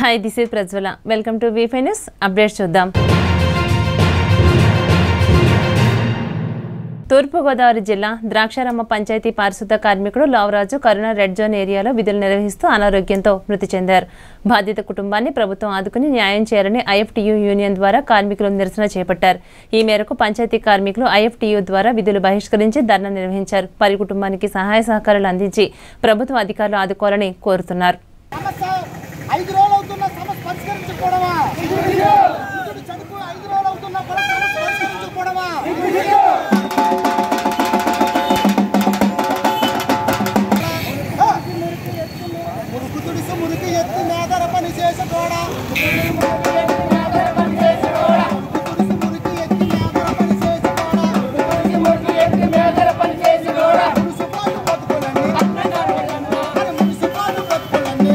Hi this is Prajwala welcome to wifi news updates చూద్దాం తూర్పుగోదావరి జిల్లా ద్రాక్షారామ పంచాయతీ పారిశుద్ధ కార్మికుడు లావరాజు కరుణ రెడ్ జోన్ ఏరియాలో విధులు నిర్వహిస్తూ అనారోగ్యంతో మృతి చెందారు బాధిత కుటుంబాన్ని ప్రభుత్వం ఆదుకుని న్యాయం చేయాలని ఐఎఫ్టీయూ యూనియన్ ద్వారా కార్మికులు నిరసన చేపట్టారు ఈ మేరకు పంచాయతీ కార్మికులు ఐఎఫ్టీయూ ద్వారా విధులు బహిష్కరించి ధర్నా నిర్వహించారు వారి కుటుంబానికి సహాయ సహకారాలు అందించి ప్రభుత్వ అధికారులు ఆదుకోవాలని కోరుతున్నారు సమస్య ఐదు రోజులు అవుతున్న సమస్య పరిష్కరించకపోవడమా వృద్ధుడు చనిపోయి ఐదు రోజులు అవుతున్నా కూడా సమస్య పరిష్కరించకపోవడమా మురుకు తుడిసి మురికి ఎత్తి మేదర పని చేసుకోడా మురుకు తుడిసి మురికి ఎత్తి మేదర పని చేసుకోడా మున్సిపాలిటీ బతుకులని మరి మున్సిపాలిటీ బతుకులని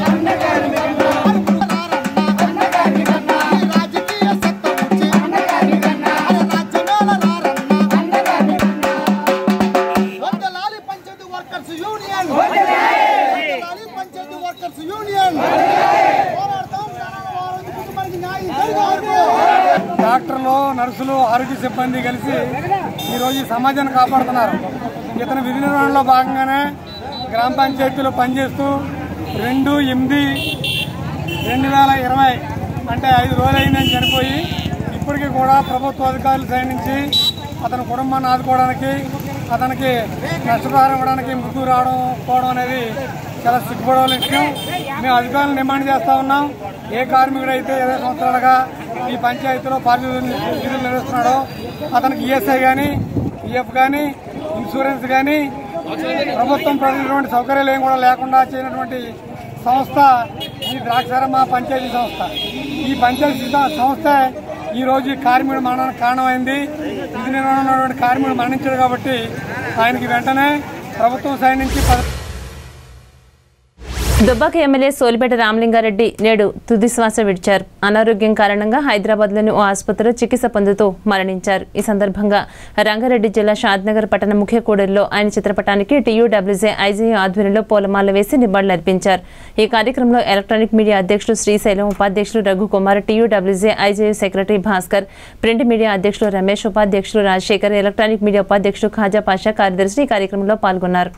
రాజకీయ సత్తా వచ్చి రాజ్యమేళ రారన్న వందలాలి పంచాయతీ వర్కర్స్ యూనియన్ వందలాలి పంచాయతీ వర్కర్స్ యూనియన్ పోరాడతాం వారి కుటుంబానికి న్యాయం జరగాలి డాక్టర్లు నర్సులు ఆరోగ్య సిబ్బంది కలిసి ఈరోజు ఈ సమాజాన్ని కాపాడుతున్నారు ఇతని విధి నిర్వహణలో భాగంగానే గ్రామ పంచాయతీలో పనిచేస్తూ రెండు ఎనిమిది రెండు వేల ఇరవై అంటే ఐదు రోజులు అయిందని చనిపోయి ఇప్పటికీ కూడా ప్రభుత్వ అధికారుల సైడ్ నుంచి అతని కుటుంబాన్ని ఆదుకోవడానికి అతనికి నష్టపరిహారం ఇవ్వడానికి ముందుకు రావడం పోవడం అనేది చాలా సిగ్గుపడవలసిన విషయం మేము అధికారులను డిమాండ్ చేస్తా ఉన్నాం ఏ కార్మికుడు అయితే ఇరవై సంవత్సరాలుగా ఈ పంచాయతీలో పారిశుద్ధ్య విధులు నిర్వహిస్తున్నాడో అతనికి ఈఎస్ఐ కానీ ఈఎఫ్ కానీ ఇన్సూరెన్స్ కానీ ప్రభుత్వం ప్రకటించినటువంటి సౌకర్యాలు ఏం కూడా లేకుండా చేయనటువంటి సంస్థ ఈ ద్రాక్షారమ్మ పంచాయతీ సంస్థ ఈ పంచాయతీ స- సంస్థ ఈ రోజు ఈ కార్మికుడు మరణానికి కారణమైంది విధి నిర్వహణ ఉన్నటువంటి కార్మికుడు మరణించాడు కాబట్టి ఆయనకి వెంటనే ప్రభుత్వం సైడ్ నుంచి పద దుబ్బాక ఎమ్మెల్యే సోలిపేట రామలింగారెడ్డి నేడు తుది శ్వాస విడిచారు అనారోగ్యం కారణంగా హైదరాబాద్లోని ఓ ఆసుపత్రిలో చికిత్స పొందుతూ మరణించారు ఈ సందర్భంగా రంగారెడ్డి జిల్లా షాద్నగర్ పట్టణ ముఖ్య కూడలిలో ఆయన చిత్రపటానికి టీయూడబ్ల్యూజే ఐజీయూ ఆధ్వర్యంలో పూలమాల వేసి నివాళులర్పించారు ఈ కార్యక్రమంలో ఎలక్ట్రానిక్ మీడియా అధ్యక్షుడు శ్రీశైలం ఉపాధ్యక్షుడు Raghukumar TUWJ IJU secretary Bhaskar print media అధ్యక్షుడు రమేష్ ఉపాధ్యక్షుడు రాజశేఖర్ ఎలక్ట్రానిక్ మీడియా ఉపాధ్యక్షుడు ఖాజా పాషా కార్యదర్శి ఈ కార్యక్రమంలో పాల్గొన్నారు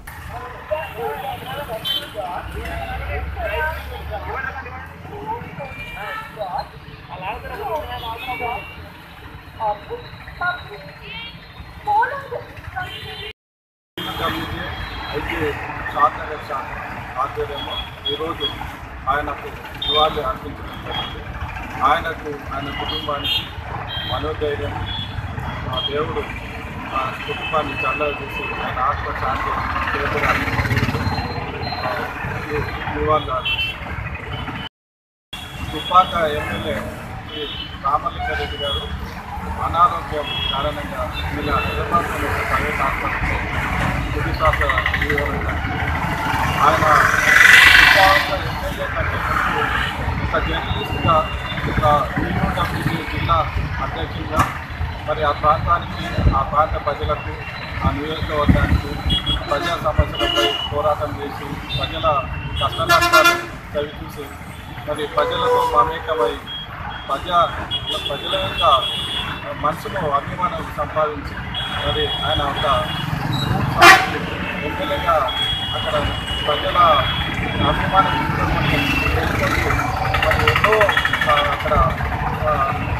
డబ్ల్యూజే అయితే షాద్నగర్ షా ఆధ్వర్యంలో ఈరోజు ఆయనకు నివాళులు అర్పించడం జరిగింది ఆయనకు ఆయన కుటుంబానికి మనోధైర్యం ఆ దేవుడు ఆ కుటుంబాన్ని చల్లగా చూసి ఆయన ఆత్మ శాంతి చేకూరాలని కోరుతూ, ఆ, ఈ నివాళులు అర్పిస్తున్నాం దుబ్బాక ఎమ్మెల్యే శ్రీ రామలింగారెడ్డి గారు అనారోగ్యం కారణంగా నిన్న హైదరాబాద్లోని ఒక ప్రైవేట్ ఆసుపత్రిలో తుది శ్వాస వివరించారు ఆయన దుబ్బాక ఎమ్మెల్యే కంటే ముందు ఒక జర్నలిస్ట్గా ఒక టీయూడబ్ల్యూసీ జిల్లా అధ్యక్షుడిగా మరి ఆ ప్రాంతానికి ఆ ప్రాంత ప్రజలకు ఆ నియోజకవర్గానికి ప్రజా సమస్యలపై పోరాటం చేసి ప్రజల కష్ట నష్టాలు చవిచూసి మరి ప్రజలతో మమేకమై ప్రజా ప్రజల యొక్క మనసులో అభిమానం సంపాదించి మరి ఆయన ఒక ఎమ్మెల్యేగా అక్కడ ప్రజల అభిమానం తెలుసుకొని మరి ఎన్నో ఆ, అక్కడ ఆ,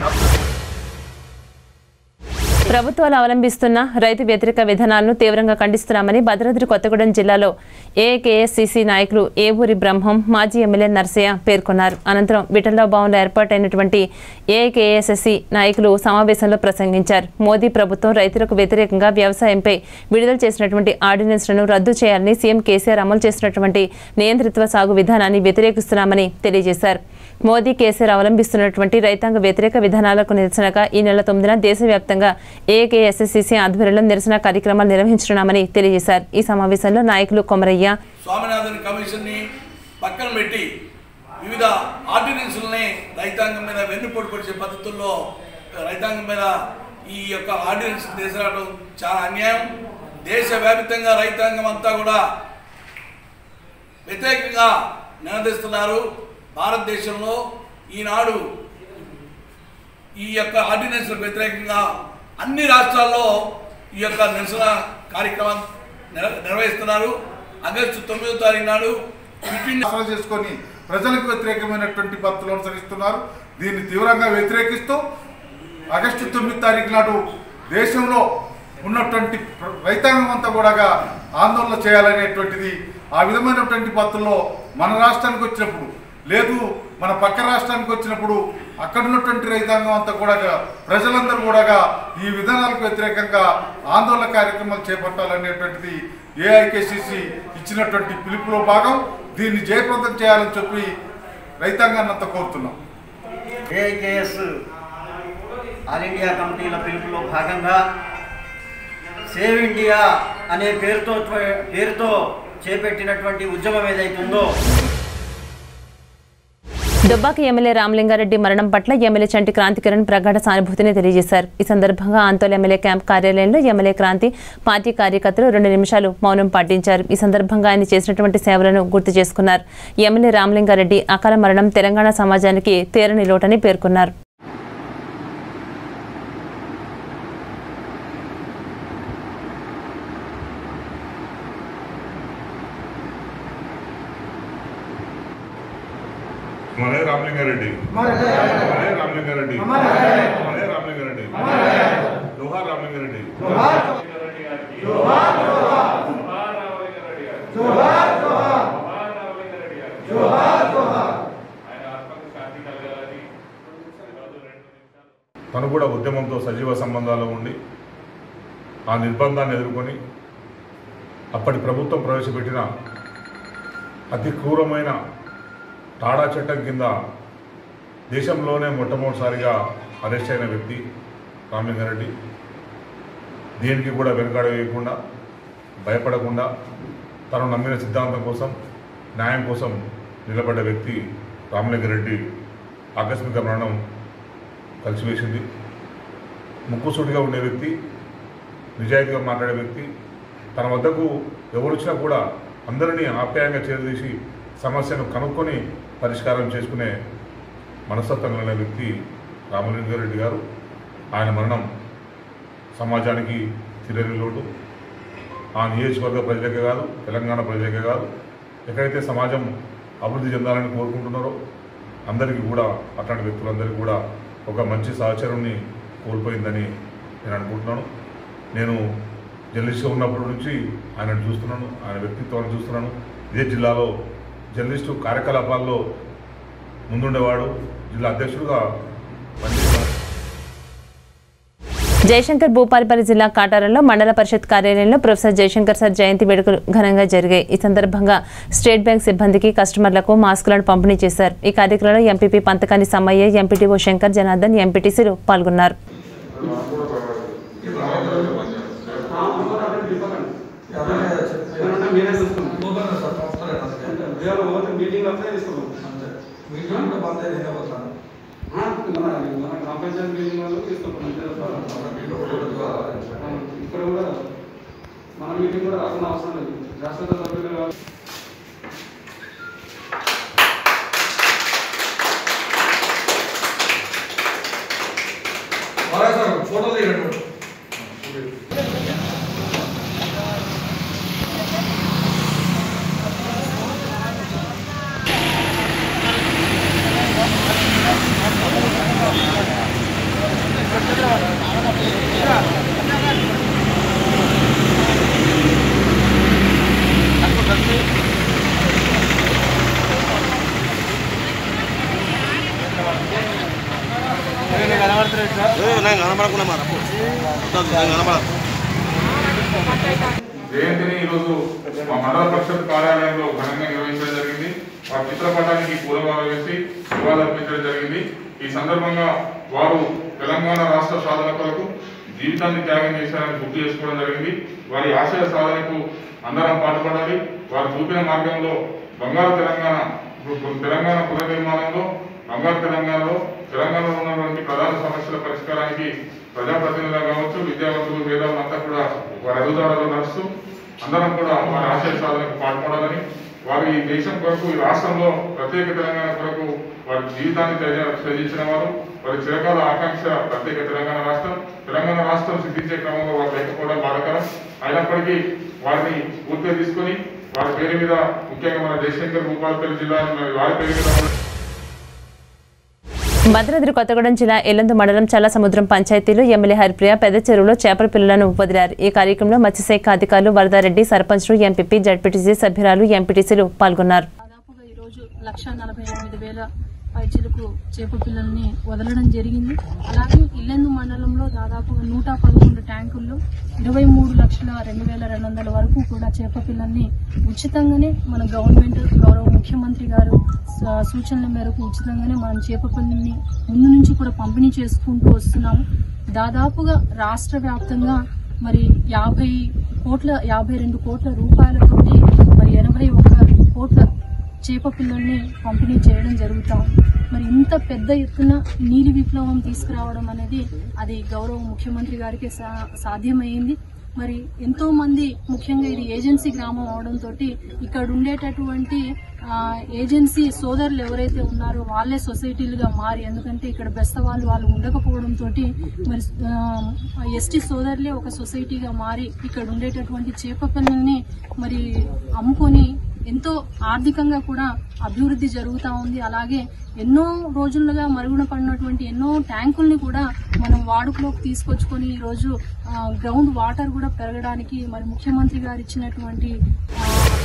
ప్రభుత్వాలు అవలంబిస్తున్న రైతు వ్యతిరేక విధానాలను తీవ్రంగా ఖండిస్తున్నామని భద్రాద్రి కొత్తగూడెం జిల్లాలో ఏకేఎస్సీసీ నాయకులు ఏవూరి బ్రహ్మం మాజీ ఎమ్మెల్యే నర్సయ్య పేర్కొన్నారు అనంతరం విఠలరావు భవన్లో ఏర్పాటైనటువంటి ఏకేఎస్ఎస్సీ నాయకులు సమావేశంలో ప్రసంగించారు మోదీ ప్రభుత్వం రైతులకు వ్యతిరేకంగా వ్యవసాయంపై విడుదల చేసినటువంటి ఆర్డినెన్స్లను రద్దు చేయాలని సీఎం కేసీఆర్ అమలు చేసినటువంటి నియంత్రిత్వ సాగు విధానాన్ని వ్యతిరేకిస్తున్నామని తెలియజేశారు మోదీ కేసీఆర్ అవలంబిస్తున్నటువంటి రైతాంగ వ్యతిరేక విధానాలకు నిరసనగా ఈ నెల తొమ్మిదిన దేశవ్యాప్తంగా ఏకేఎస్ఎస్సీసీ ఆధ్వర్యంలో నిరసన కార్యక్రమాలు నిర్వహించనున్నామని తెలియజేశారు ఈ సమావేశంలో నాయకులు కొమరయ్య స్వామినాథన్ కమిషన్ని పక్కన పెట్టి వివిధ ఆర్డినెన్స్లని రైతాంగం మీద వెన్నుపోటు పొడిచే పద్ధతుల్లో రైతాంగం మీద ఈ యొక్క ఆర్డినెన్స్ తీసుకురావడం చాలా అన్యాయం దేశవ్యాప్తంగా రైతాంగం అంతా కూడా వ్యతిరేకంగా నినదిస్తున్నారు భారతదేశంలో ఈనాడు ఈ యొక్క ఆర్డినెన్స్లకు వ్యతిరేకంగా అన్ని రాష్ట్రాల్లో ఈ యొక్క నిరసన కార్యక్రమం నిర్- నిర్వహిస్తున్నారు ఆగస్టు తొమ్మిదో తారీఖు నాడు ఫిఫ్టీన్ ఆసరా చేసుకొని ప్రజలకు వ్యతిరేకమైనటువంటి పద్ధతులు అనుసరిస్తున్నారు దీన్ని తీవ్రంగా వ్యతిరేకిస్తూ ఆగస్టు తొమ్మిది తారీఖు నాడు దేశంలో ఉన్నటువంటి ప్ర- రైతాంగం అంతా కూడా ఆందోళన చేయాలనేటువంటిది ఆ విధమైనటువంటి పద్ధతుల్లో మన రాష్ట్రానికి వచ్చినప్పుడు లేదు మన పక్క రాష్ట్రానికి వచ్చినప్పుడు అక్కడ ఉన్నటువంటి రైతాంగం అంతా కూడా ప్రజలందరూ కూడా ఈ విధానాలకు వ్యతిరేకంగా ఆందోళన కార్యక్రమాలు చేపట్టాలనేటువంటిది ఏఐకేసిసి ఇచ్చినటువంటి పిలుపులో భాగం దీన్ని జయప్రదం చేయాలని చెప్పి రైతాంగాన్ని అంతా కోరుతున్నాం ఏఐకేఎస్ ఆల్ ఇండియా కమిటీల పిలుపులో భాగంగా సేవ్ ఇండియా అనే పేరుతో పేరుతో చేపట్టినటువంటి ఉద్యమం ఏదైతుందో దుబ్బాక ఎమ్మెల్యే రామలింగారెడ్డి మరణం పట్ల ఎమ్మెల్యే చంటి క్రాంతి కిరణ్ ప్రగాఢ సానుభూతిని తెలియజేశారు ఈ సందర్భంగా ఆంతోల్ ఎమ్మెల్యే క్యాంప్ కార్యాలయంలో ఎమ్మెల్యే క్రాంతి పార్టీ కార్యకర్తలు రెండు నిమిషాలు మౌనం పాటించారు ఈ సందర్భంగా ఆయన చేసినటువంటి సేవలను గుర్తు చేసుకున్నారు ఎమ్మెల్యే రామలింగారెడ్డి అకాల మరణం తెలంగాణ సమాజానికి తీరని లోటని పేర్కొన్నారు మరే రామలింగారెడ్డి మరే రామలింగారెడ్డి మరే రామలింగారెడ్డి జోహార్ రామలింగారెడ్డి తను కూడా ఉద్యమంతో సజీవ సంబంధాలు ఉండి ఆ నిర్బంధాన్ని ఎదుర్కొని అప్పటి ప్రభుత్వం ప్రవేశపెట్టిన అతి క్రూరమైన టాడా చట్టం కింద దేశంలోనే మొట్టమొదటిసారిగా అరెస్ట్ అయిన వ్యక్తి రామలింగారెడ్డి దేనికి కూడా వెనుకాడ వేయకుండా భయపడకుండా తను నమ్మిన సిద్ధాంతం కోసం న్యాయం కోసం నిలబడ్డ వ్యక్తి రామలింగారెడ్డి ఆకస్మిక మరణం కలిసివేసింది ముక్కుసూటిగా ఉండే వ్యక్తి నిజాయితీగా మాట్లాడే వ్యక్తి తన వద్దకు ఎవరు వచ్చినా కూడా అందరినీ ఆప్యాయంగా చేరదీసి సమస్యను కనుక్కొని పరిష్కారం చేసుకునే మనస్తత్వం కలిగిన వ్యక్తి రామలింగారెడ్డి గారు ఆయన మరణం సమాజానికి తిరని లోటు ఆ నియోజకవర్గ ప్రజలకే కాదు తెలంగాణ ప్రజలకే కాదు ఎక్కడైతే సమాజం అభివృద్ధి చెందాలని కోరుకుంటున్నారో అందరికీ కూడా అట్లాంటి వ్యక్తులందరికీ కూడా ఒక మంచి సహచరుణ్ణి కోల్పోయిందని నేను అనుకుంటున్నాను నేను జర్నలిస్ట్గా ఉన్నప్పటి నుంచి ఆయనను చూస్తున్నాను ఆయన వ్యక్తిత్వాన్ని చూస్తున్నాను ఇదే జిల్లాలో జర్నలిస్టు కార్యకలాపాల్లో ముందుండేవాడు జిల్లా అధ్యక్షుడుగా పనిచేస్తున్నాడు జయశంకర్ భూపాలపల్లి జిల్లా కాటారంలో మండల పరిషత్ కార్యాలయంలో ప్రొఫెసర్ జయశంకర్ సార్ జయంతి వేడుకలు ఘనంగా జరిగాయి ఈ సందర్భంగా స్టేట్ బ్యాంక్ సిబ్బందికి కస్టమర్లకు మాస్కులను పంపిణీ చేశారు ఈ కార్యక్రమంలో ఎంపీపీ పంతకాని సమ్మయ్య ఎంపీటీఓ శంకర్ జనార్దన్ ఎంపీటీసీలు పాల్గొన్నారు మీటింగ్ అప్పుడే తీసుకున్నాం మీటింగ్ కూడా బంద్ అయింది మన కాంపెన్సేషన్ మీటింగ్ వాళ్ళు తీసుకుంటున్నాం ఇక్కడ కూడా మన మీటింగ్ కూడా రాకుండా అవసరం లేదు శాశ్వత సభ్యులు కావాలి ఫోటోలు తీయండి జయంతిని ఈరోజు మా మండల పరిషత్ కార్యాలయంలో ఘనంగా నిర్వహించడం జరిగింది వారి చిత్రపటానికి పూలమాల వేసి నివాళులర్పించడం జరిగింది ఈ సందర్భంగా వారు తెలంగాణ రాష్ట్ర సాధన కొరకు జీవితాన్ని త్యాగం చేశారని గుర్తు చేసుకోవడం జరిగింది వారి ఆశయ సాధనకు అందరం పాటుపడాలి వారు చూపిన మార్గంలో బంగారు తెలంగాణ తెలంగాణ పునర్నిర్మాణంలో బంగారు తెలంగాణలో తెలంగాణలో ఉన్నటువంటి ప్రధాన సమస్యల పరిష్కారానికి ప్రజాప్రతినిధులు కావచ్చు విద్యావంతులు మేధావులు అంతా కూడా వారి అడుగుదాడలో నడుస్తూ అందరం కూడా వారి ఆశయ సాధనకు పాటుపడాలని వారు ఈ దేశం కొరకు ఈ రాష్ట్రంలో ప్రత్యేక తెలంగాణ కొరకు వారి జీవితాన్ని త్యజ- త్యజించిన వారు వారి చిరకాల ఆకాంక్ష ప్రత్యేక తెలంగాణ రాష్ట్రం తెలంగాణ రాష్ట్రం సిద్ధించే క్రమంలో వారు లేకపోవడం బాధకరం అయినప్పటికీ వారిని పూర్తిగా తీసుకొని వారి పేరు మీద ముఖ్యంగా మన జయశంకర్ భూపాలపల్లి జిల్లాలో మరి వారి పేరు మీద ఉన్న భద్రాద్రి కొత్తగూడెం జిల్లా ఎల్లందు మండలం చల్లసముద్రం పంచాయతీలో ఎమ్మెల్యే హరిప్రియ పెద్ద చెరువులో చేపల పిల్లలను వదిలారు ఈ కార్యక్రమంలో మత్స్యశాఖ అధికారులు వరదారెడ్డి సర్పంచ్లు ఎంపీపీ జడ్పీటీసీ సభ్యురాలు ఎంపీటీసీలు పాల్గొన్నారు దాదాపుగా ఈరోజు లక్ష నలభై ఎనిమిది వేల పైచిలకు చేప పిల్లల్ని వదలడం జరిగింది అలాగే ఇల్లెందు మండలంలో దాదాపుగా నూట పదకొండు ట్యాంకుల్లో ఇరవై మూడు లక్షల రెండు వేల రెండు వందల వరకు కూడా చేప పిల్లల్ని ఉచితంగానే మన గవర్నమెంట్ గౌరవ ముఖ్యమంత్రి గారు స- సూచనల మేరకు ఉచితంగానే మనం చేప పిల్లల్ని ముందు నుంచి కూడా పంపిణీ చేసుకుంటూ వస్తున్నాము దాదాపుగా రాష్ట్ర వ్యాప్తంగా మరి యాభై కోట్ల యాభై రెండు కోట్ల రూపాయలతోటి మరి ఎనభై ఒక్క కోట్ల చేప పిల్లల్ని పంపిణీ చేయడం జరుగుతా ఉంది. మరి ఇంత పెద్ద ఎత్తున నీటి విప్లవం తీసుకురావడం అనేది అది గౌరవ ముఖ్యమంత్రి గారికి సా- సాధ్యమైంది మరి ఎంతో మంది ముఖ్యంగా ఇది ఏజెన్సీ గ్రామం అవడంతో ఇక్కడ ఉండేటటువంటి ఆ, ఏజెన్సీ సోదరులు ఎవరైతే ఉన్నారో వాళ్ళే సొసైటీలుగా మారి ఎందుకంటే ఇక్కడ బెస్త వాళ్ళు వాళ్ళు ఉండకపోవడంతో మరి ఎస్టీ సోదరులే ఒక సొసైటీగా మారి ఇక్కడ ఉండేటటువంటి చేప పిల్లల్ని మరి అమ్ముకొని ఎంతో ఆర్థికంగా కూడా అభివృద్ధి జరుగుతూ ఉంది అలాగే ఎన్నో రోజులుగా మరుగున పడినటువంటి ఎన్నో ట్యాంకుల్ని కూడా మనం వాడుకలోకి తీసుకొచ్చుకొని ఈ రోజు ఆ, గ్రౌండ్ వాటర్ కూడా పెరగడానికి మరి ముఖ్యమంత్రి గారు ఇచ్చినటువంటి ఆ,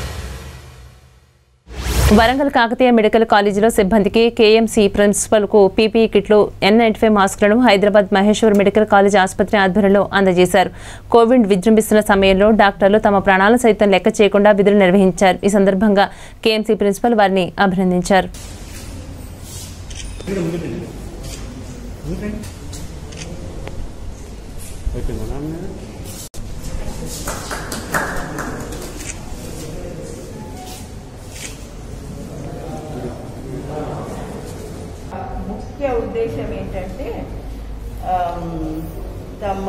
వరంగల్ కాకతీయ మెడికల్ కాలేజీలో సిబ్బందికి కేఎంసీ ప్రిన్సిపల్ కు పీపీఈ కిట్లు ఎన్ నైన్టీ ఫైవ్ మాస్కులను హైదరాబాద్ మహేశ్వర్ మెడికల్ కాలేజ్ ఆసుపత్రి ఆధ్వర్యంలో అందజేశారు కోవిడ్ విజృంభిస్తున్న సమయంలో డాక్టర్లు తమ ప్రాణాలను సైతం లెక్క చేయకుండా విధులు నిర్వహించారు ఈ సందర్భంగా కేఎంసీ ప్రిన్సిపల్ వారిని అభినందించారు ముఖ్య ఉద్దేశం ఏంటంటే ఆమ్, తమ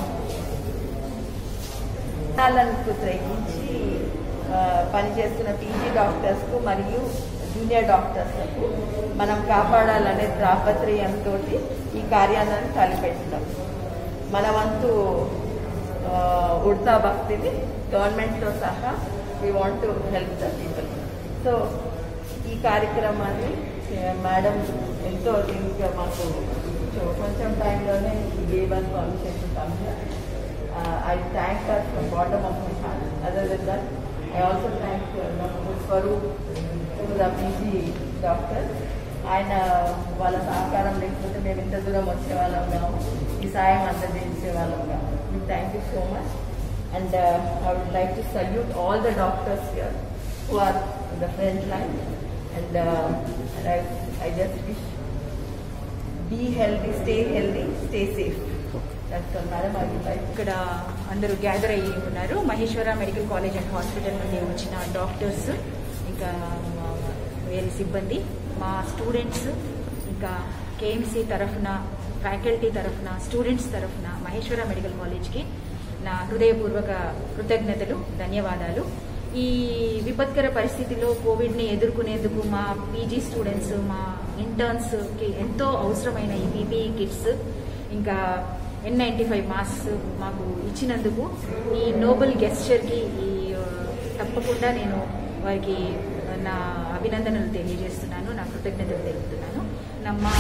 ప్రాణాలను త్రయించి ఆ, పనిచేస్తున్న పీజీ డాక్టర్స్కు మరియు జూనియర్ డాక్టర్స్కు మనం కాపాడాలనే తాపత్రయంతో ఈ కార్యాలను తలపెట్టినాం మన వంతు ఆ, ఉడతా భక్తిని గవర్నమెంట్తో సహా we want to help the people so ఈ కార్యక్రమాన్ని మేడం ఎంతో దీనికి మాకు కొంచెం- కొంచెం టైంలోనే given permission to come I thank us from bottom of my heart other than that I also thank doctor Swaroop the PG doctor ఆయన వాళ్ళ సహకారం లేకపోతే మేము ఇంత దూరం వచ్చే వాళ్ళం కాము ఈ సాయం అందజేసే వాళ్ళం కాము thank you so much and I would like to salute all the doctors here who are in the front line and, uh, and I, I just wish be healthy, stay healthy, stay safe. That's all, madam. I would like ఇక్కడ అందరూ gather అయ్యి ఉన్నారు Maheshwara medical college and hospital నుండి వచ్చిన doctors ఇంకా మా వేరే సిబ్బంది మా స్టూడెంట్స్ ఇంకా కేఎంసీ తరఫున ఫ్యాకల్టీ తరఫున స్టూడెంట్స్ తరఫున మహేశ్వర మెడికల్ కాలేజ్కి నా హృదయపూర్వక కృతజ్ఞతలు ధన్యవాదాలు ఈ విపత్కర పరిస్థితిలో కోవిడ్ని ఎదుర్కొనేందుకు మా పీజీ స్టూడెంట్స్ మా ఇంటర్న్స్కి ఎంతో అవసరమైన ఈ పీపీఈ కిట్స్ ఇంకా ఎన్ నైంటీ ఫైవ్ మాస్క్ మాకు ఇచ్చినందుకు ఈ నోబెల్ గెస్చర్కి ఈ ఆ, తప్పకుండా నేను వారికి నా అభినందనలు తెలియజేస్తున్నాను నా కృతజ్ఞతలు తెలుపుతున్నాను నా మా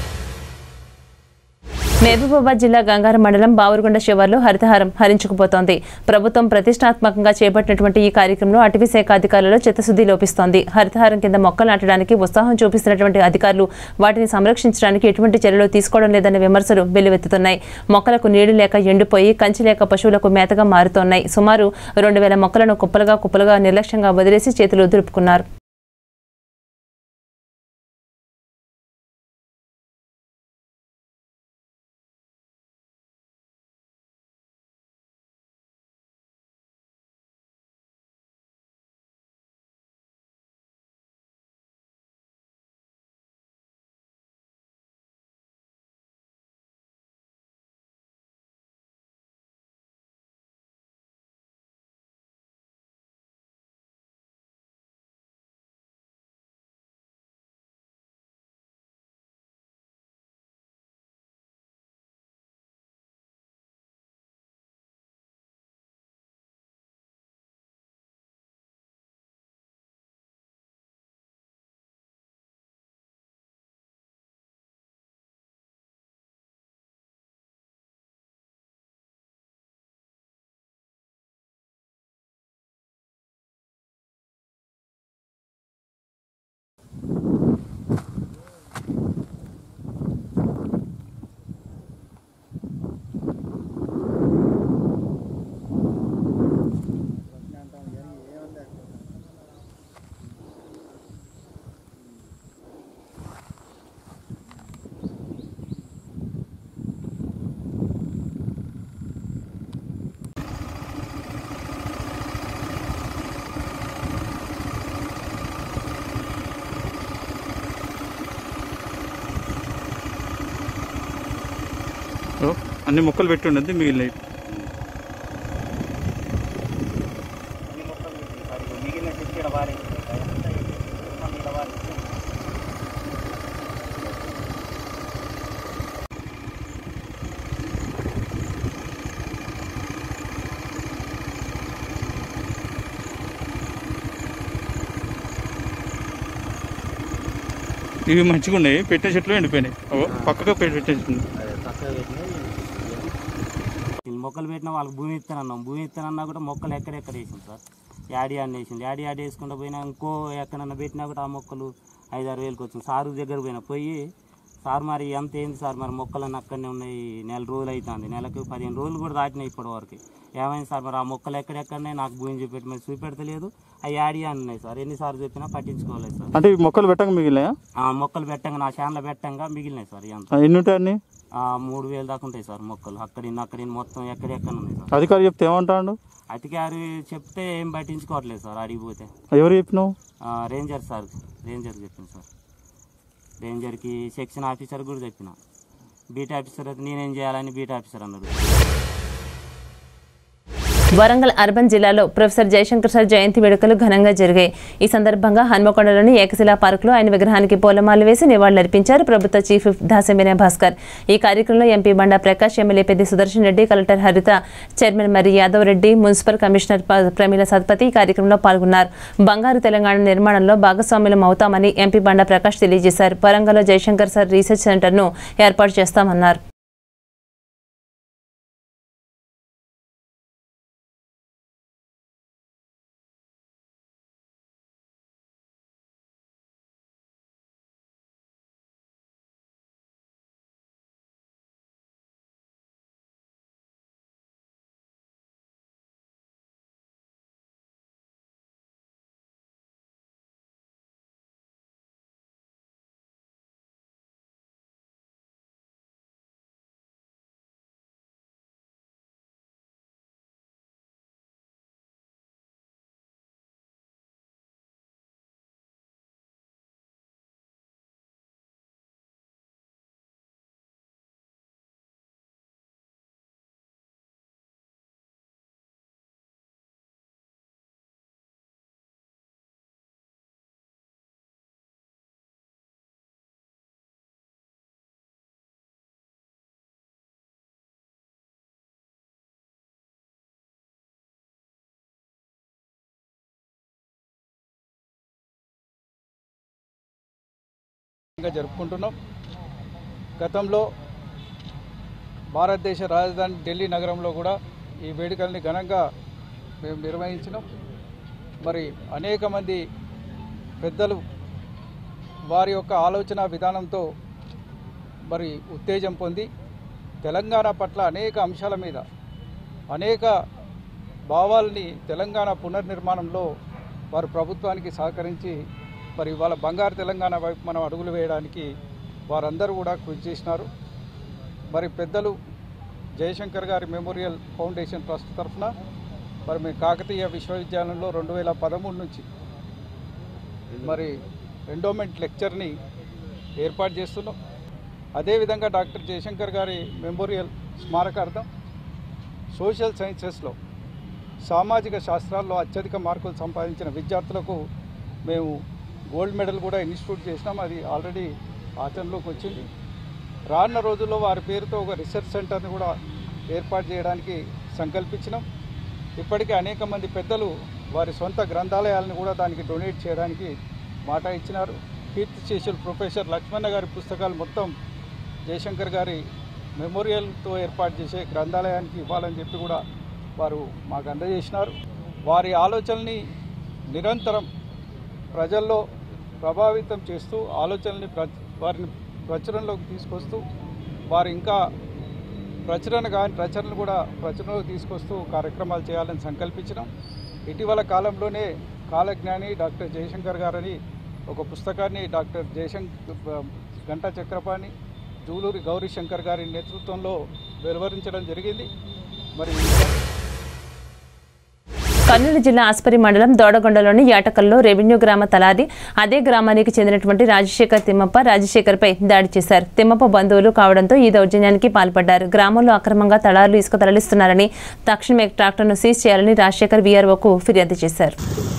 మహబూబాబాద్ జిల్లా గంగారం మండలం బావురుగొండ శివార్లో హరితహారం హరించుకుపోతోంది ప్రభుత్వం ప్రతిష్టాత్మకంగా చేపట్టినటువంటి ఈ కార్యక్రమంలో అటవీ శాఖ అధికారులలో చిత్తశుద్ధి లోపిస్తోంది హరితహారం కింద మొక్కలు నాటడానికి ఉత్సాహం చూపిస్తున్నటువంటి అధికారులు వాటిని సంరక్షించడానికి ఎటువంటి చర్యలు తీసుకోవడం లేదన్న విమర్శలు వెల్లువెత్తుతున్నాయి మొక్కలకు నీళ్లు లేక ఎండిపోయి కంచి లేక పశువులకు మేతగా మారుతోన్నాయి సుమారు రెండు వేల మొక్కలను కుప్పలుగా కుప్పలుగా నిర్లక్ష్యంగా వదిలేసి చేతులు దులుపుకున్నారు అన్ని మొక్కలు పెట్టి ఉండద్దు మిగిలినవి మిగిలిన చెట్టు ఇక్కడ వారి ఇవి మంచిగా ఉన్నాయి పెట్టే చెట్లు ఎండిపోయినాయి ఓ, పక్కకు పెట్టి పెట్టే చెట్లు ఉన్నాయి. ఈ మొక్కలు పెట్టినా వాళ్ళకి భూమి ఇస్తానన్నాం భూమి ఇస్తానన్నా కూడా మొక్కలు ఎక్కడెక్కడ వేసింది సార్ యాడి యాడ్ వేసింది యాడి యాడ్ వేసుకుంటూ పోయినా ఇంకో ఎక్కడన్నా పెట్టినా కూడా ఆ మొక్కలు ఐదారు వేలకు వచ్చింది సారు దగ్గర పోయినా పోయి సార్ మరి ఎంత ఏంది సార్ మరి మొక్కలన్నీ అక్కడనే ఉన్నాయి నెల రోజులు అవుతుంది నెలకు పదిహేను రోజులు కూడా దాటినాయి ఇప్పటి వరకు ఏమైంది సార్ మరి ఆ మొక్కలు ఎక్కడెక్కడనే నాకు భూమి చూపెట్టి మరి చూపెడతలేదు ఆ యాడి అని ఉన్నాయి సార్ ఎన్నిసార్లు చెప్పినా పట్టించుకోలేదు సార్ అంటే ఈ మొక్కలు పెట్టక మిగిలినాయా ఆ మొక్కలు పెట్టంగా నా చేనులో పెట్టంగా మిగిలినాయి సార్ ఎంత ఆ, ఎన్ని ఉంటాయి అన్ని ఆ, మూడు వేలు దాకా ఉంటాయి సార్ మొక్కలు అక్కడ ఇన్ని అక్కడ ఇన్ని మొత్తం ఎక్కడెక్కడ ఉన్నాయి సార్ అధికారి చెప్తే ఏమంటాడు అతికారు చెప్తే ఏం పట్టించుకోవట్లేదు సార్ అడిగిపోతే ఎవరు చెప్పినావు ఆ, రేంజర్ సార్ రేంజర్ చెప్పింది సార్ రేంజర్కి సెక్షన్ ఆఫీసర్ కూడా చెప్పిన బీట్ ఆఫీసర్ అయితే నేనేం చేయాలని బీట్ ఆఫీసర్ అన్నాడు వరంగల్ అర్బన్ జిల్లాలో ప్రొఫెసర్ జయశంకర్ సార్ జయంతి వేడుకలు ఘనంగా జరిగాయి ఈ సందర్భంగా హన్మకొండలోని ఏకశిలా పార్కులో ఆయన విగ్రహానికి పూలమాలలు వేసి నివాళులర్పించారు ప్రభుత్వ చీఫ్ విప్ దాసం వినయ్ భాస్కర్ ఈ కార్యక్రమంలో MP Banda Prakash MLA Peddi Sudarshan Reddy collector Haritha chairman మరి యాదవ్ రెడ్డి మున్సిపల్ కమిషనర్ ప- ప్రమీల సత్పతి ఈ కార్యక్రమంలో పాల్గొన్నారు బంగారు తెలంగాణ నిర్మాణంలో భాగస్వాములం అవుతామని ఎంపీ బండా ప్రకాష్ తెలియజేశారు వరంగల్లో జయశంకర్ సార్ రీసెర్చ్ సెంటర్ను ఏర్పాటు చేస్తామన్నారు గా జరుపుకుంటున్నాం గతంలో భారతదేశ రాజధాని ఢిల్లీ నగరంలో కూడా ఈ వేడుకల్ని ఘనంగా మేము నిర్వహించినాం మరి అనేక మంది పెద్దలు వారి యొక్క ఆలోచన విధానంతో మరి ఉత్తేజం పొంది తెలంగాణ పట్ల అనేక అంశాల మీద అనేక భావాల్ని తెలంగాణ పునర్నిర్మాణంలో వారు ప్రభుత్వానికి సహకరించి మరి వాళ్ళ బంగారు తెలంగాణ వైపు మనం అడుగులు వేయడానికి వారందరూ కూడా కృషి చేసినారు మరి పెద్దలు జయశంకర్ గారి మెమోరియల్ ఫౌండేషన్ ట్రస్ట్ తరఫున మరి మేము కాకతీయ విశ్వవిద్యాలయంలో రెండు వేల పదమూడు నుంచి మరి ఎండోమెంట్ లెక్చర్ని ఏర్పాటు చేస్తున్నాం అదేవిధంగా డాక్టర్ జయశంకర్ గారి మెమోరియల్ స్మారకార్థం సోషల్ సైన్సెస్లో సామాజిక శాస్త్రాల్లో అత్యధిక మార్కులు సంపాదించిన విద్యార్థులకు మేము గోల్డ్ మెడల్ కూడా ఇన్స్టిట్యూట్ చేసినాం అది ఆల్రెడీ ఆచరణలోకి వచ్చింది రానున్న రోజుల్లో వారి పేరుతో ఒక రీసెర్చ్ సెంటర్ని కూడా ఏర్పాటు చేయడానికి సంకల్పించినాం ఇప్పటికే అనేక మంది పెద్దలు వారి సొంత గ్రంథాలయాలను కూడా దానికి డొనేట్ చేయడానికి మాట ఇచ్చినారు కీర్తి శేషులు ప్రొఫెసర్ లక్ష్మణ గారి పుస్తకాలు మొత్తం జయశంకర్ గారి మెమోరియల్తో ఏర్పాటు చేసే గ్రంథాలయానికి ఇవ్వాలని చెప్పి కూడా వారు మాకు అందజేసినారు వారి ఆలోచనల్ని నిరంతరం ప్రజల్లో ప్రభావితం చేస్తూ ఆలోచనల్ని ప్ర వారిని ప్రచురణలోకి తీసుకొస్తూ వారు ఇంకా ప్రచురణ కాని ప్రచురణ కూడా ప్రచురణలోకి తీసుకొస్తూ కార్యక్రమాలు చేయాలని సంకల్పించినాం ఇటీవల కాలంలోనే కాలజ్ఞాని డాక్టర్ జయశంకర్ గారని ఒక పుస్తకాన్ని డాక్టర్ జయశంకర్ గంటా చక్రపాణి జూలూరి గౌరీ శంకర్ గారి నేతృత్వంలో వెలువరించడం జరిగింది మరి కర్నూలు జిల్లా ఆస్పరి మండలం దోడగొండలోని యాటకల్లో రెవెన్యూ గ్రామ తలారి అదే గ్రామానికి చెందినటువంటి రాజశేఖర్ తిమ్మప్ప రాజశేఖర్పై దాడి చేశారు తిమ్మప్ప బంధువులు కావడంతో ఈ దౌర్జన్యానికి పాల్పడ్డారు గ్రామంలో అక్రమంగా తలారులు ఇసుక తరలిస్తున్నారని తక్షణమే ట్రాక్టర్ను సీజ్ చేయాలని రాజశేఖర్ వీఆర్ఓకు ఫిర్యాదు చేశారు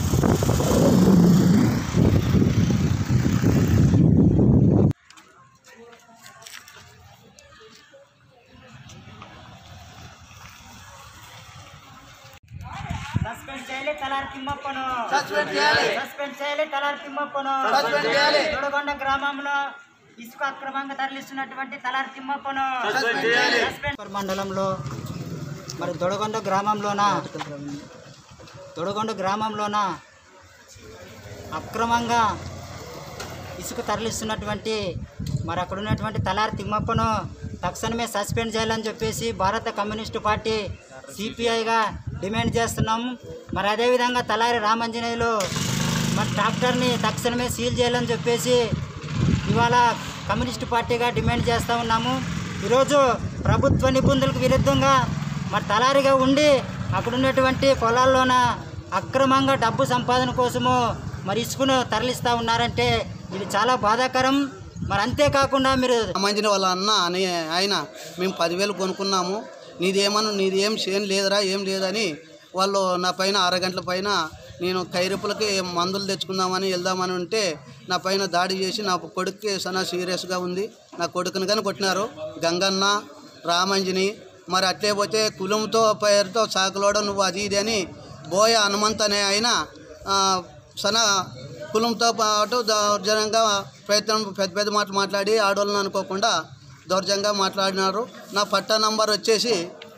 సస్పెండ్ చేయాలి తలారి తిమ్మప్పను సస్పెండ్ చేయాలి. సస్పెండ్ చేయాలి తలారి తిమ్మప్పను సస్పెండ్ చేయాలి. దొడగొండ గ్రామంలో ఇసుక అక్రమంగా తరలిస్తున్నటువంటి తలారి తిమ్మప్పను సస్పెండ్ చేయాలి. సస్పెండ్ మండలంలో మరి దొడగొండ గ్రామంలోన దొడగొండ గ్రామంలోన అక్రమంగా ఇసుక తరలిస్తున్నటువంటి మరి అక్కడ ఉన్నటువంటి తలారి తిమ్మప్పను తక్షణమే సస్పెండ్ చేయాలని చెప్పేసి భారత కమ్యూనిస్టు పార్టీ సిపిఐగా డిమాండ్ చేస్తున్నాము మరి అదేవిధంగా తలారి రామంజనేయులు మరి ట్రాక్టర్ని తక్షణమే సీల్ చేయాలని చెప్పేసి ఇవాళ కమ్యూనిస్టు పార్టీగా డిమాండ్ చేస్తూ ఉన్నాము ఈరోజు ప్రభుత్వ నిబంధనలకు విరుద్ధంగా మరి తలారిగా ఉండి అక్కడ ఉన్నటువంటి పొలాల్లోన అక్రమంగా డబ్బు సంపాదన కోసము మరి ఇసుకను తరలిస్తూ ఉన్నారంటే ఇది చాలా బాధాకరం మరి అంతేకాకుండా మీరు సంబంధించిన వాళ్ళ అన్న అని ఆయన మేము పదివేలు కొనుక్కున్నాము నీదేమను నీది ఏం చేయని లేదురా ఏం లేదని వాళ్ళు నా పైన అరగంటల పైన నేను కైరుపులకి మందులు తెచ్చుకుందామని వెళ్దామని ఉంటే నా పైన దాడి చేసి నా కొడుక్కి చాలా సీరియస్గా ఉంది నా కొడుకుని కానీ కొట్టినారు గంగన్న రామంజని మరి అట్లే పోతే కులంతో పేరుతో సాకులోడ నువ్వు అది ఇది అని బోయ హనుమంత్ అనే ఆయన ఆ, సన కులంతో పాటు దౌర్జన్యంగా ప్రయత్నం పెద్ద పెద్ద మాటలు మాట్లాడి ఆడవాళ్ళని అనుకోకుండా దౌర్జన్యంగా మాట్లాడినారు నా పట్టా నంబర్ వచ్చేసి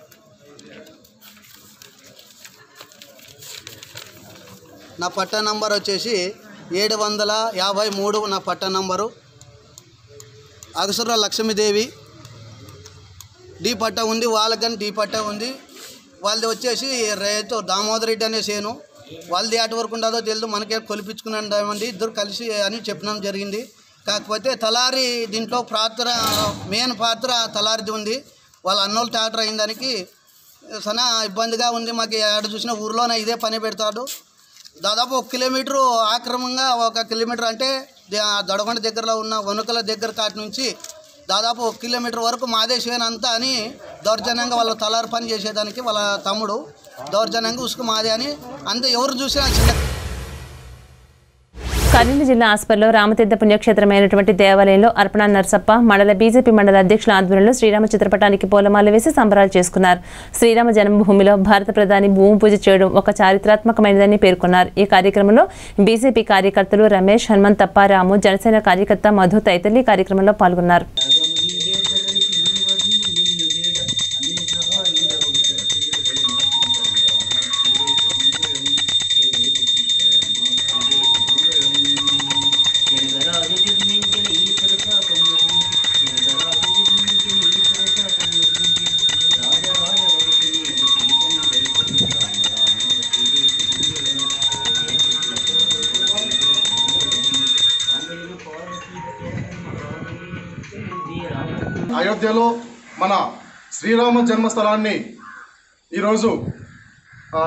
నా పట్టా నంబర్ వచ్చేసి ఏడు వందల యాభై మూడు నా పట్టా నంబరు అగసుర లక్ష్మీదేవి డి పట్టా ఉంది వాళ్ళకని డి పట్టా ఉంది వాళ్ళది వచ్చేసి రైతు దామోదర్ రెడ్డి అనే సేను వాళ్ళది ఎటు వరకు ఉండదో తెలియదు మనకే కొలిపించుకున్నామండి ఇద్దరు కలిసి అని చెప్పడం జరిగింది కాకపోతే తలారి దీంట్లో పాత్ర మెయిన్ పాత్ర తలారిది ఉంది వాళ్ళ అన్నోళ్ళు ట్రాక్టర్ అయిన దానికి చాలా ఇబ్బందిగా ఉంది మాకు ఎక్కడ చూసిన ఊర్లోనే ఇదే పని పెడతాడు దాదాపు ఒక కిలోమీటరు ఆక్రమంగా ఒక కిలోమీటర్ అంటే ద- దొడగొండ దగ్గరలో ఉన్న వణుకల దగ్గర కాటి నుంచి దాదాపు ఒక కిలోమీటర్ వరకు మాదే అంతా అని దౌర్జన్యంగా వాళ్ళ తలారు పని చేసేదానికి వాళ్ళ తమ్ముడు దౌర్జన్యంగా ఉసుకు మాదే అని అంతే ఎవరు చూసినా చిన్న కర్నూలు జిల్లా ఆస్పర్లో రామతీర్థ పుణ్యక్షేత్రమైనటువంటి దేవాలయంలో అర్పణ నరసప్ప మండల బీజేపీ మండల అధ్యక్షుల ఆధ్వర్యంలో శ్రీరామ చిత్రపటానికి పూలమాల వేసి సంబరాలు చేసుకున్నారు శ్రీరామ జన్మభూమిలో భారత ప్రధాని భూమి పూజ చేయడం ఒక చారిత్రాత్మకమైనదని పేర్కొన్నారు ఈ కార్యక్రమంలో బీజేపీ కార్యకర్తలు రమేష్ హనుమంతప్ప రాము జనసేన కార్యకర్త మధు తైతల్లి కార్యక్రమంలో పాల్గొన్నారు అయోధ్యలో మన శ్రీరామ జన్మస్థలాన్ని ఈరోజు ఆ,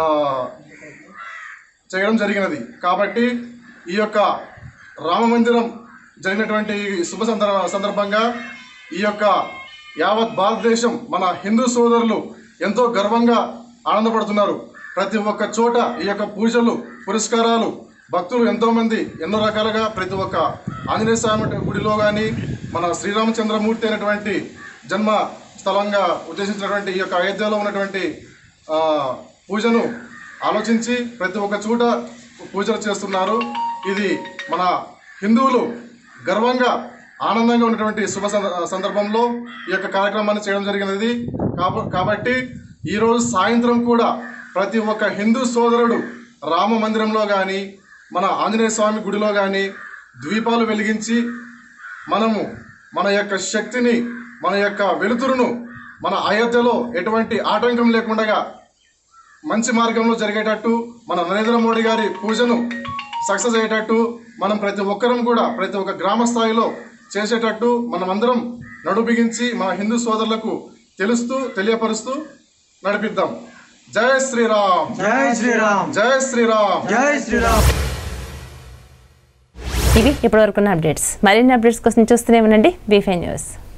చేయడం జరిగినది కాబట్టి ఈ యొక్క రామ మందిరం జరిగినటువంటి ఈ శుభ సందర్భ సందర్భంగా ఈ యొక్క యావత్ భారతదేశం మన హిందూ సోదరులు ఎంతో గర్వంగా ఆనందపడుతున్నారు ప్రతి ఒక్క చోట ఈ యొక్క పూజలు పురస్కారాలు భక్తులు ఎంతోమంది ఎన్నో రకాలుగా ప్రతి ఒక్క ఆంజనేయ స్వామి గుడిలో కానీ మన శ్రీరామచంద్రమూర్తి అయినటువంటి జన్మ స్థలంగా ఉద్దేశించినటువంటి ఈ యొక్క అయోధ్యలో ఉన్నటువంటి ఆ, పూజను ఆలోచించి ప్రతి ఒక్క చోట పూజలు చేస్తున్నారు ఇది మన హిందువులు గర్వంగా ఆనందంగా ఉన్నటువంటి శుభ సంద- సందర్భంలో ఈ యొక్క కార్యక్రమాన్ని చేయడం జరిగినది కాబ- కాబట్టి ఈరోజు సాయంత్రం కూడా ప్రతి ఒక్క హిందూ సోదరుడు రామ మందిరంలో కానీ మన ఆంజనేయ స్వామి గుడిలో కానీ ద్వీపాలు వెలిగించి మనము మన యొక్క శక్తిని మన యొక్క వెలుతురును మన అయోధ్యలో ఎటువంటి ఆటంకం లేకుండా మంచి మార్గంలో జరిగేటట్టు మన నరేంద్ర మోడీ గారి పూజను సక్సెస్ అయ్యేటట్టు మనం ప్రతి ఒక్కరం కూడా ప్రతి ఒక్క గ్రామ స్థాయిలో చేసేటట్టు మనమందరం నడుబిగించి మన హిందూ సోదరులకు తెలుస్తూ తెలియపరుస్తూ నడిపిద్దాం జై శ్రీరామ్ జై శ్రీరామ్ జై శ్రీరామ్ జై శ్రీరామ్ ఇవి ఇప్పటివరకున్న అప్డేట్స్ మరిన్ని అప్డేట్స్ కోసం చూస్తూనే ఉండండి బీఫై న్యూస్